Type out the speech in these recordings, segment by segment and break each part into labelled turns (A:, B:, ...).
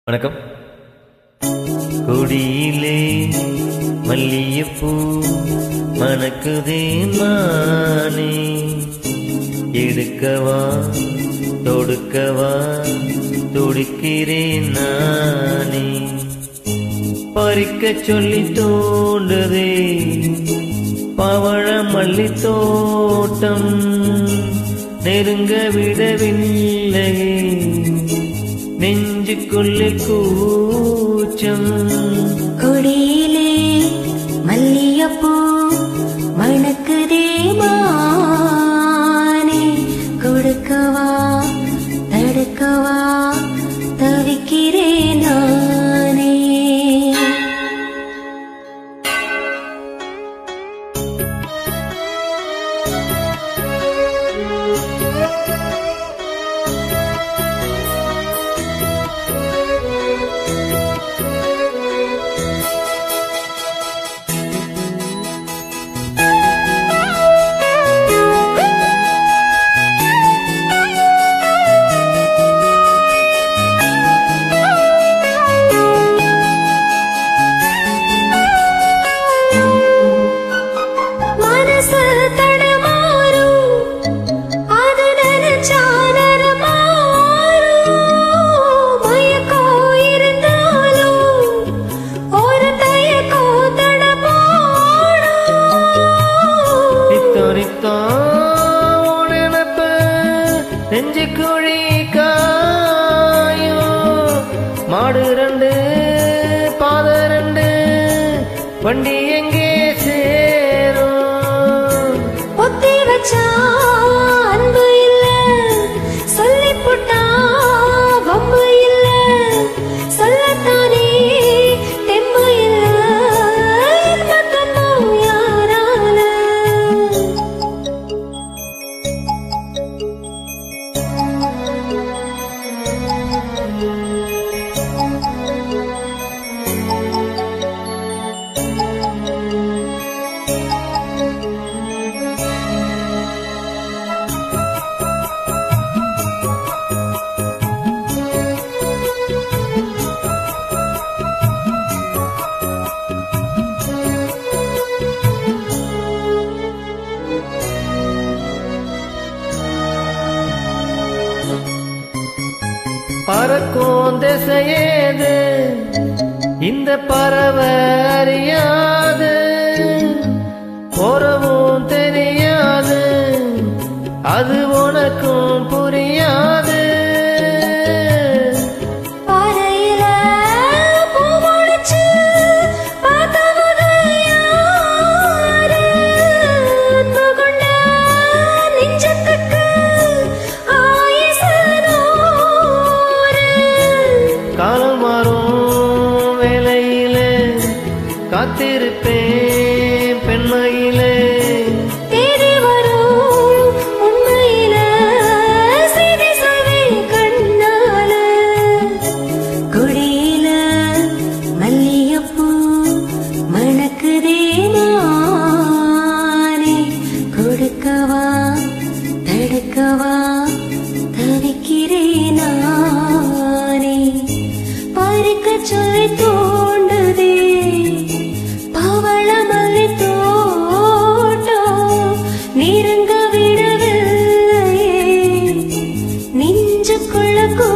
A: வணக்கம் கொடியிலே மல்லிகைப்பூ மணக்குதே மானே எடுக்கவா தொடுக்கவா துடிக்கிறேன் நானே பறிக்க சொல்லி தோண்டுதே பவழ மல்லி தோட்டம் நெருங்க விடவில்லை நெஞ்சுக்குள்ளே கூச்சம்
B: கொடியிலே மல்லியப்பூ மணக்குதே மானே கொடுக்கவா தடுக்கவா தவிக்கிறேன் நானே மனசு தடுமாறும் அது நினைச்சா நரமாறும் மயக்கம் இருந்தாலும் ஒரு தயக்கம் தடமாடும்
A: நித்தோ நித்தோ நினப்ப நெஞ்சு குழி காயும் மாடு ரெண்டு பாத ரெண்டு வண்டி எங்கே சேரும்
B: ஒத்தி வச்சா அன்பு இல்ல சொல்லி போட்டா வம்பு இல்ல சொல்லத்தானே தெம்பு இல்ல மட்டும் யாரால
A: பறக்கும் திசையேது இந்த பறவை அறியாது போறவும் தெரியாது அது உனக்கும் புரியாது
B: பாறையில பூ முளைச்சு பார்த்தவங்க யாரு? அன்பு கொண்ட நெஞ்சத்துக்கு ஆயுசு நூறு.
A: காலம் மாறும் வேலையிலே காத்திருப்பேன் பெண்மையிலே
B: தேடி வரும் உண்மையில செய்தி சொல்வேன் கண்ணால. கொடியில மல்லிகைப்பூ மணக்குதே மானே. கொடுக்கவா தடுக்கவா தவிக்கிறேன் நானே பறிக்க சொல்லி தோண்டுதே பவள மல்லி தோட்டம் நெருங்க விடவில்லையே நெஞ்சுக்குள்ள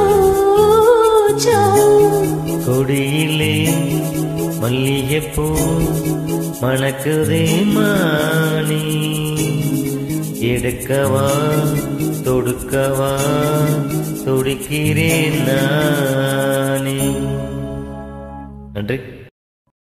B: கூச்சம்
A: கொடியிலே மல்லிகைப்பூ மணக்குதே மானே எடுக்கவா தொடுக்கவா துடிக்கிறேன் நானே நன்றி